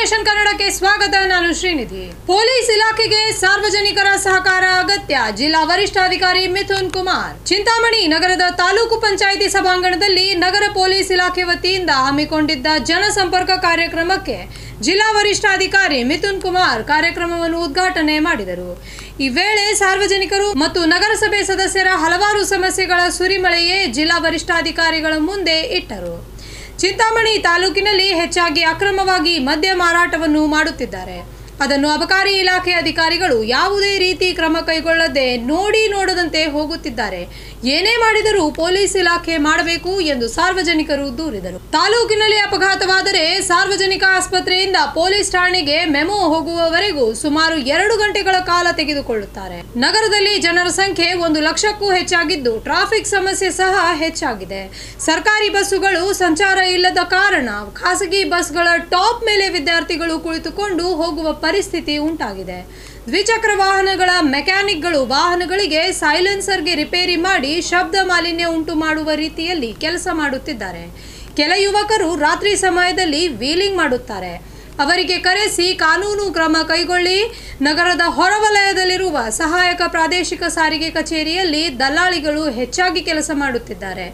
nation ಕನ್ನಡಕ್ಕೆ ಸ್ವಾಗತ ನಾನು ಶ್ರೀನಿಧಿ ಪೊಲೀಸ್ ಇಲಾಖೆಗೆ ಸಾರ್ವಜನಿಕರ ಸಹಕಾರ ಅಗತ್ಯ ಜಿಲ್ಲಾ ವರಿಷ್ಠಾಧಿಕಾರಿ ಮಿಥುನ್ ಕುಮಾರ್ ಚಿಂತಾಮಣಿ ನಗರದ ತಾಲೂಕು ಪಂಚಾಯಿತಿ ಸಭಾಂಗಣದಲ್ಲಿ ನಗರ ಪೊಲೀಸ್ ಇಲಾಖೆ ವತಿಯಿಂದ ಹಮ್ಮಿಕೊಂಡಿದ್ದ ಜನಸಂಪರ್ಕ ಕಾರ್ಯಕ್ರಮಕ್ಕೆ ಜಿಲ್ಲಾ ವರಿಷ್ಠಾಧಿಕಾರಿ ಮಿಥುನ್ ಕುಮಾರ್ ಕಾರ್ಯಕ್ರಮವನ್ನು ಉದ್ಘಾಟನೆ ಮಾಡಿದರು ಈ ವೇಳೆ ಸಾರ್ವಜನಿಕರು ಮತ್ತು ನಗರಸಭೆ ಸದಸ್ಯರ ಹಲವಾರು ಸಮಸ್ಯೆಗಳ ಸುರಿಮಳೆಯೇ ಜಿಲ್ಲಾ ವರಿಷ್ಠಾಧಿಕಾರಿಗಳ ಮುಂದೆ ಇಟ್ಟರು ಚಿಂತಾಮಣಿ ತಾಲೂಕಿನಲ್ಲಿ ಹೆಚ್ಚಾಗಿ ಅಕ್ರಮವಾಗಿ ಮದ್ಯ ಮಾರಾಟವನ್ನು ಮಾಡುತ್ತಿದ್ದಾರೆ ಅದನ್ನು ಅಬಕಾರಿ ಇಲಾಖೆ ಅಧಿಕಾರಿಗಳು ಯಾವುದೇ ರೀತಿ ಕ್ರಮ ಕೈಗೊಳ್ಳದೆ ನೋಡಿ ನೋಡದಂತೆ ಹೋಗುತ್ತಿದ್ದಾರೆ ಏನೇ ಮಾಡಿದರೂ ಪೊಲೀಸ್ ಇಲಾಖೆ ಮಾಡಬೇಕು ಎಂದು ಸಾರ್ವಜನಿಕರು ದೂರಿದರು ತಾಲೂಕಿನಲ್ಲಿ ಅಪಘಾತವಾದರೆ ಸಾರ್ವಜನಿಕ ಆಸ್ಪತ್ರೆಯಿಂದ ಪೊಲೀಸ್ ಠಾಣೆಗೆ ಮೆಮೊ ಹೋಗುವವರೆಗೂ ಸುಮಾರು ಎರಡು ಗಂಟೆಗಳ ಕಾಲ ತೆಗೆದುಕೊಳ್ಳುತ್ತಾರೆ ನಗರದಲ್ಲಿ ಜನರ ಸಂಖ್ಯೆ ಒಂದು ಲಕ್ಷಕ್ಕೂ ಹೆಚ್ಚಾಗಿದ್ದು ಟ್ರಾಫಿಕ್ ಸಮಸ್ಯೆ ಸಹ ಹೆಚ್ಚಾಗಿದೆ ಸರ್ಕಾರಿ ಬಸ್ಸುಗಳು ಸಂಚಾರ ಇಲ್ಲದ ಕಾರಣ ಖಾಸಗಿ ಬಸ್ಗಳ ಟಾಪ್ ಮೇಲೆ ವಿದ್ಯಾರ್ಥಿಗಳು ಕುಳಿತುಕೊಂಡು ಹೋಗುವ ಪರಿಸ್ಥಿತಿ ಉಂಟಾಗಿದೆ ದ್ವಿಚಕ್ರ ವಾಹನಗಳ ಮೆಕ್ಯಾನಿಕ್ಗಳು ವಾಹನಗಳಿಗೆ ಸೈಲೆನ್ಸರ್ಗೆ ರಿಪೇರಿ ಮಾಡಿ ಶಬ್ದ ಮಾಲಿನ್ಯ ಉಂಟು ಮಾಡುವ ರೀತಿಯಲ್ಲಿ ಕೆಲಸ ಮಾಡುತ್ತಿದ್ದಾರೆ ಕೆಲ ಯುವಕರು ರಾತ್ರಿ ಸಮಯದಲ್ಲಿ ವೀಲಿಂಗ್ ಮಾಡುತ್ತಾರೆ ಅವರಿಗೆ ಕರೆಸಿ ಕಾನೂನು ಕ್ರಮ ಕೈಗೊಳ್ಳಿ ನಗರದ ಹೊರವಲಯದಲ್ಲಿರುವ ಸಹಾಯಕ ಪ್ರಾದೇಶಿಕ ಸಾರಿಗೆ ಕಚೇರಿಯಲ್ಲಿ ದಲ್ಲಾಳಿಗಳು ಹೆಚ್ಚಾಗಿ ಕೆಲಸ ಮಾಡುತ್ತಿದ್ದಾರೆ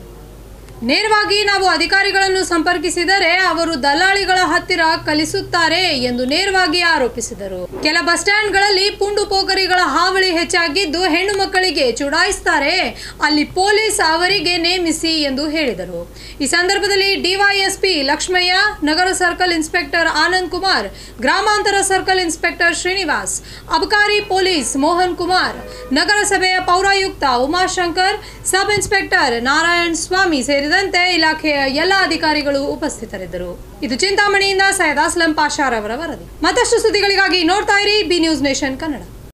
ನೇರವಾಗಿ ನಾವು ಅಧಿಕಾರಿಗಳನ್ನು ಸಂಪರ್ಕಿಸಿದರೆ ಅವರು ದಲ್ಲಾಳಿಗಳ ಹತ್ತಿರ ಕಲಿಸುತ್ತಾರೆ ಎಂದು ನೇರವಾಗಿ ಆರೋಪಿಸಿದರು ಕೆಲ ಬಸ್ ಸ್ಟ್ಯಾಂಡ್ಗಳಲ್ಲಿ ಪುಂಡು ಪೋಖರಿಗಳ ಹಾವಳಿ ಹೆಚ್ಚಾಗಿದ್ದು ಹೆಣ್ಣು ಮಕ್ಕಳಿಗೆ ಚುಡಾಯಿಸ್ತಾರೆ ಅಲ್ಲಿ ಪೊಲೀಸ್ ಅವರಿಗೆ ನೇಮಿಸಿ ಎಂದು ಹೇಳಿದರು ಈ ಸಂದರ್ಭದಲ್ಲಿ ಡಿವೈಎಸ್ಪಿ ಲಕ್ಷ್ಮಯ್ಯ ನಗರ ಸರ್ಕಲ್ ಇನ್ಸ್ಪೆಕ್ಟರ್ ಆನಂದ್ ಕುಮಾರ್ ಗ್ರಾಮಾಂತರ ಸರ್ಕಲ್ ಇನ್ಸ್ಪೆಕ್ಟರ್ ಶ್ರೀನಿವಾಸ್ ಅಬಕಾರಿ ಪೊಲೀಸ್ ಮೋಹನ್ ಕುಮಾರ್ ನಗರಸಭೆಯ ಪೌರಾಯುಕ್ತ ಉಮಾಶಂಕರ್ ಸಬ್ ಇನ್ಸ್ಪೆಕ್ಟರ್ ನಾರಾಯಣ್ ಸ್ವಾಮಿ ಸೇರಿದಂತೆ ಇಲಾಖೆಯ ಎಲ್ಲ ಅಧಿಕಾರಿಗಳು ಉಪಸ್ಥಿತರಿದ್ದರು ಇದು ಚಿಂತಾಮಣಿಯಿಂದ ಸೈಯದ್ ಅಸ್ಲಂ ಪಾಷಾರ್ ಅವರ ವರದಿ ಮತ್ತಷ್ಟು ಸುದ್ದಿಗಳಿಗಾಗಿ ನೋಡ್ತಾ ಇರಿ ಬಿ ನ್ಯೂಸ್ ನೇಷನ್ ಕನ್ನಡ